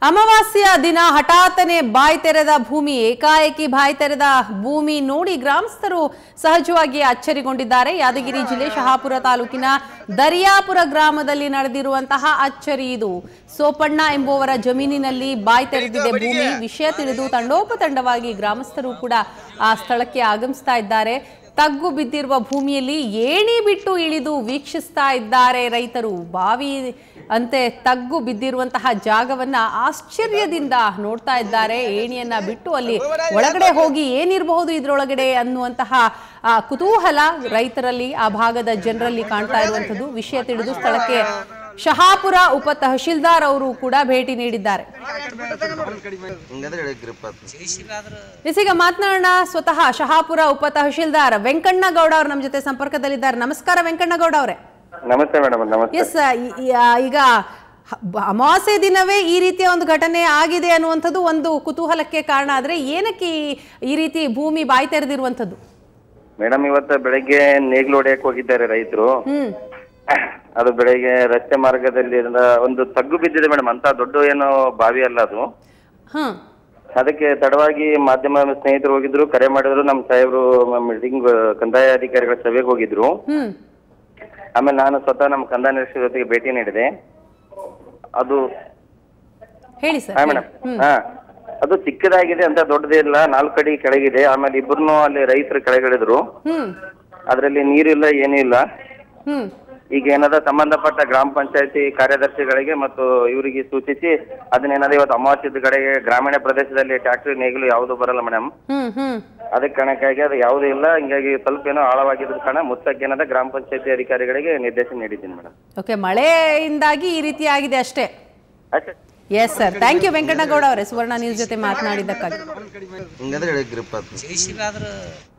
ಅಮಾವಾಸ್ಯ ದಿನ ಹಠಾತ್ತನೆ ಬಾಯಿ ತೆರೆದ ಭೂಮಿ ಏಕಾಏಕಿ ಬಾಯಿ ತೆರೆದ ಭೂಮಿ ನೋಡಿ ಗ್ರಾಮಸ್ಥರು ಸಹಜವಾಗಿ ಅಚ್ಚರಿಗೊಂಡಿದ್ದಾರೆ ಯಾದಗಿರಿ ಜಿಲ್ಲೆ ಶಹಾಪುರ ತಾಲೂಕಿನ ದರಿಯಾಪುರ ಗ್ರಾಮದಲ್ಲಿ ನಡೆದಿರುವಂತಹ ಅಚ್ಚರಿ ಇದು ಸೋಪಣ್ಣ ಎಂಬುವರ ಜಮೀನಿನಲ್ಲಿ ಬಾಯಿ ತೆರೆದಿದೆ ಭೂಮಿ ವಿಷಯ ತಿಳಿದು ತಂಡೋಪತಂಡವಾಗಿ ಗ್ರಾಮಸ್ಥರು ಕೂಡ ಆ ಸ್ಥಳಕ್ಕೆ ಆಗಮಿಸ್ತಾ ಇದ್ದಾರೆ ತಗ್ಗು ಬಿದ್ದಿರುವ ಭೂಮಿಯಲ್ಲಿ ಏಣಿ ಬಿಟ್ಟು ಇಳಿದು ವೀಕ್ಷಿಸ್ತಾ ಇದ್ದಾರೆ ರೈತರು ಬಾವಿ ಅಂತೆ ತಗ್ಗು ಬಿದ್ದಿರುವಂತಹ ಜಾಗವನ್ನ ಆಶ್ಚರ್ಯದಿಂದ ನೋಡ್ತಾ ಇದ್ದಾರೆ ಏಣಿಯನ್ನ ಬಿಟ್ಟು ಅಲ್ಲಿ ಒಳಗಡೆ ಹೋಗಿ ಏನಿರಬಹುದು ಇದ್ರೊಳಗಡೆ ಅನ್ನುವಂತಹ ಆ, ಕುತೂಹಲ ರೈತರಲ್ಲಿ ಆ ಭಾಗದ ಜನರಲ್ಲಿ ಕಾಣ್ತಾ ಇರುವಂತದ್ದು ವಿಷಯ ತಿಳಿದು ಸ್ಥಳಕ್ಕೆ ಶಹಾಪುರ ಉಪ ತಹಶೀಲ್ದಾರ್ ಅವರು ಕೂಡ ಭೇಟಿ ನೀಡಿದ್ದಾರೆ ಹಿಂಗಂದ್ರೆ ಹೇಳಿ ಗ್ರಿಪ್ ಆತು ಇಸೀಗ ಮಾತನಾಡೋಣ ಸ್ವತಃ ಶಹಾಪುರ ಉಪ ತಹಶೀಲ್ದಾರ್ ವೆಂಕಣ್ಣಗೌಡ ಅವರು ನಮ್ಮ ಜೊತೆ ಸಂಪರ್ಕದಲ್ಲಿದ್ದಾರೆ ನಮಸ್ಕಾರ ವೆಂಕಣ್ಣಗೌಡ ಅವರೇ ನಮಸ್ತೆ ಮೇಡಮ್ ನಮಸ್ತೆ ಎಸ್ ಈಗ ಹ- ಬ- ಅಮಾವಾಸ್ಯೆ ದಿನವೇ ಈ ರೀತಿಯ ಒಂದು ಘಟನೆ ಆಗಿದೆ ಅನ್ನುವಂಥದ್ದು ಒಂದು ಕುತೂಹಲಕ್ಕೆ ಕಾರಣ ಆದ್ರೆ ಏನಕ್ಕೆ ಈ- ಈ ರೀತಿ ಭೂಮಿ ಬಾಯಿ ತೆರೆದಿರುವಂಥದ್ದು ಮೇಡಮ್ ಇವತ್ತು ಬೆಳಗ್ಗೆ ನೇಗ್ಲು ಹೊಡೆಯಕ್ ಹೋಗಿದ್ದಾರೆ ರೈತರು ಹ್ಮ್ ಅದು ಬೆಳಗ್ಗೆ ರಸ್ತೆ ಮಾರ್ಗದಲ್ಲಿ ಇರುವ ಒಂದು ತಗ್ಗು ಬಿದ್ದಿದೆ ಮೇಡಮ್ ಅಂತ ದೊಡ್ಡ ಏನು ಬಾವಿ ಅಲ್ಲ ಅದು ಹ್ಮ್ ಅದಕ್ಕೆ ತಡವಾಗಿ ಮಾಧ್ಯಮ ಸ್ನೇಹಿತರು ಹೋಗಿದ್ರು ಕರೆ ಮಾಡಿದ್ರು ನಮ್ಮ ಸಾಹೇಬರು ಮೀಟಿಂಗ್ ಕಂದಾಯ ಅಧಿಕಾರಿಗಳ ಸಭೆಗೆ ಹೋಗಿದ್ರು ಹ್ಮ್ ಆಮೇಲೆ ನಾನು ಸ್ವತಃ ನಮ್ಮ ಕಂದಾಯ ನಿರೀಕ್ಷಕ ಜೊತೆಗೆ ಭೇಟಿ ನೀಡಿದೆ ಅದು ಹೇಳಿ ಸರ್ ಹಾ ಮೇಡಮ್ ಹಾ ಅದು ಚಿಕ್ಕದಾಗಿದೆ ಅಂತ ದೊಡ್ಡದಿಲ್ಲ ನಾಲ್ಕು ಅಡಿ ಕೆಳಗಿದೆ ಆಮೇಲೆ ಇಬ್ಬರು ಅಲ್ಲಿ ರೈತರು ಕೆಳಗಿಳಿದ್ರು ಹ್ಮ್ ಅದರಲ್ಲಿ ನೀರಿಲ್ಲ ಏನೂ ಇಲ್ಲ ಹ್ಮ್ ಈಗ ಏನದ ಸಂಬಂಧಪಟ್ಟ ಗ್ರಾಮ ಪಂಚಾಯತಿ ಕಾರ್ಯದರ್ಶಿಗಳಿಗೆ ಮತ್ತು ಇವರಿಗೆ ಸೂಚಿಸಿ ಅದನ್ನೇನದ ಇವತ್ತು ಅಮಾವಾಸ್ಯದ ಕಡೆಗೆ ಗ್ರಾಮೀಣ ಪ್ರದೇಶದಲ್ಲಿ ಟ್ಯಾಕ್ಟ್ರಿ ನೇಗಿಲು ಯಾವುದು ಬರಲ್ಲ ಮೇಡಮ್ ಹ್ಮ್ ಹ್ಮ್ ಅದಕ್ಕೆ ಕಣಕ್ಕಾಗಿ ಅದು ಯಾವುದೂ ಇಲ್ಲ ಹಿಂಗಾಗಿ ಸ್ವಲ್ಪ ಏನೋ ಆಳವಾಗಿದ್ರ ಕಾರಣ ಮುಚ್ಚಕ್ಕೆ ಏನದ ಗ್ರಾಮ ಪಂಚಾಯತಿ ಅಧಿಕಾರಿಗಳಿಗೆ ನಿರ್ದೇಶನ ನೀಡಿದ್ದೀನಿ ಮೇಡಮ್ ಓಕೆ ಮಳೆಯಿಂದಾಗಿ ಈ ರೀತಿ ಆಗಿದೆ ಅಷ್ಟೇ ಅಷ್ಟೇ yes sir thank you Venkannagowda ಅವರೇ ಸುವರ್ಣ ನ್ಯೂಸ್ ಜೊತೆ ಮಾತನಾಡಿದ್ದಕ್ಕಾಗಿ ಹಿಂಗಂದ್ರೆ ಹೇಳಿ ಗ್ರಿಪ್ ಆತು